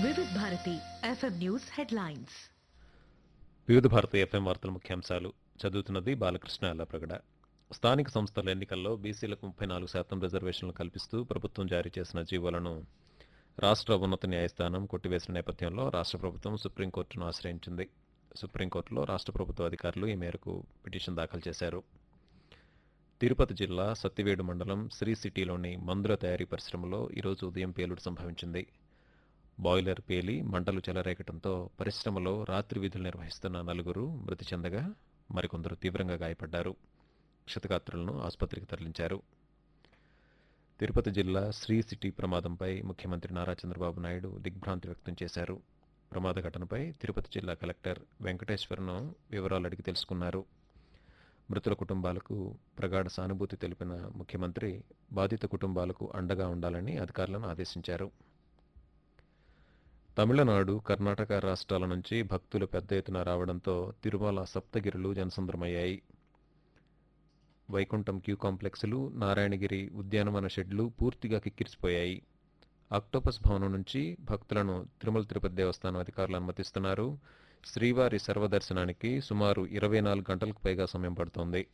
Vividh Bharati FM news headlines Vividha Bharata FM వార్తల ముఖ్యాంశాలు చదువుతున్నది బాలకృష్ణ అల్లప్రగడ స్థానిక సంస్థల ఎన్నికల్లో బీసీలకు ముప్పై నాలుగు శాతం రిజర్వేషన్లు కల్పిస్తూ ప్రభుత్వం జారీ చేసిన జీవోలను రాష్ట్ర ఉన్నత న్యాయస్థానం కొట్టివేసిన నేపథ్యంలో రాష్ట్ర ప్రభుత్వం సుప్రీంకోర్టును ఆశ్రయించింది సుప్రీంకోర్టులో రాష్ట్ర ప్రభుత్వ అధికారులు ఈ మేరకు పిటిషన్ దాఖలు చేశారు తిరుపతి జిల్లా సత్తివేడు మండలం శ్రీ సిటీలోని మందుల తయారీ పరిశ్రమలో ఈరోజు ఉదయం పేలుడు సంభవించింది బాయిలర్ పేలి మంటలు చెలరేగటంతో పరిశ్రమలో రాత్రి విధులు నిర్వహిస్తున్న నలుగురు మృతి చెందగా మరికొందరు తీవ్రంగా గాయపడ్డారు క్షతగాత్రులను ఆసుపత్రికి తరలించారు తిరుపతి జిల్లా శ్రీ సిటీ ప్రమాదంపై ముఖ్యమంత్రి నారా చంద్రబాబు నాయుడు దిగ్భ్రాంతి వ్యక్తం చేశారు ప్రమాద ఘటనపై తిరుపతి జిల్లా కలెక్టర్ వెంకటేశ్వరను వివరాలు అడిగి తెలుసుకున్నారు మృతుల కుటుంబాలకు ప్రగాఢ సానుభూతి తెలిపిన ముఖ్యమంత్రి బాధిత కుటుంబాలకు అండగా ఉండాలని అధికారులను ఆదేశించారు తమిళనాడు కర్ణాటక రాష్ట్రాల నుంచి భక్తులు పెద్ద ఎత్తున రావడంతో తిరుమల సప్తగిరులు జనసంద్రమయ్యాయి వైకుంఠం క్యూ కాంప్లెక్స్లు నారాయణగిరి ఉద్యానవన షెడ్లు పూర్తిగా కిక్కిరిసిపోయాయి ఆక్టోపస్ భవనం నుంచి భక్తులను తిరుమల తిరుపతి దేవస్థానం అధికారులు అనుమతిస్తున్నారు శ్రీవారి సర్వదర్శనానికి సుమారు ఇరవై నాలుగు గంటలకు పైగా సమయం పడుతోంది